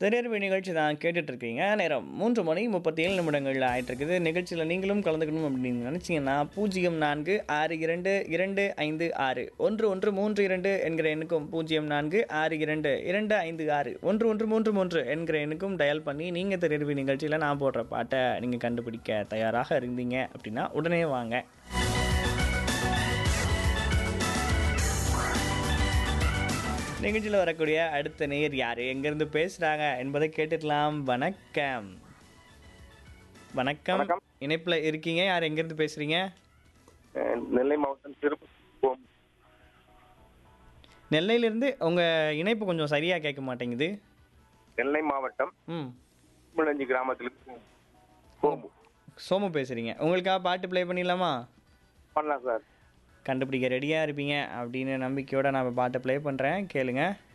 திரையரவு நிகழ்ச்சி தான் கேட்டுட்டு இருக்கீங்க நேரம் மூன்று மணி முப்பத்தி ஏழு நிமிடங்கள் ஆயிட்டு இருக்குது நிகழ்ச்சியில் நீங்களும் கலந்துக்கணும் அப்படின்னு நினச்சிங்கன்னா பூஜ்ஜியம் நான்கு ஆறு இரண்டு இரண்டு ஐந்து ஆறு ஒன்று ஒன்று மூன்று இரண்டு என்கிற எண்ணுக்கும் பூஜ்ஜியம் நான்கு ஆறு இரண்டு இரண்டு ஐந்து ஆறு ஒன்று ஒன்று மூன்று மூன்று என்கிற எண்ணுக்கும் டயல் பண்ணி நீங்கள் திரையரவு நிகழ்ச்சியில் நான் போடுற பாட்டை நீங்கள் கண்டுபிடிக்க தயாராக இருந்தீங்க அப்படின்னா உடனே வாங்க நிகழ்ச்சியில் வரக்கூடிய அடுத்த நேயர் யார் எங்கேருந்து பேசுகிறாங்க என்பதை கேட்டுக்கலாம் வணக்கம் வணக்கம் வணக்கம். இணைப்பில் இருக்கீங்க யார் எங்கேருந்து பேசுகிறீங்க அஹ் நெல்லை மாவட்டம் திருப்பூர் நெல்லையிலேருந்து உங்கள் இணைப்பு கொஞ்சம் சரியாக கேட்க மாட்டேங்குது நெல்லை மாவட்டம் ம் முள்ளஞ்சி கிராமத்தில் கோம்பு சோமு பேசுகிறீங்க உங்களுக்காக பாட்டு ப்ளே பண்ணிடலாமா பண்ணலாம் சார் கண்டுபிடிக்க ரெடியாக இருப்பீங்க அப்படின்னு நம்பிக்கையோட நான் பாட்டை ப்ளே பண்ணுறேன் கேளுங்க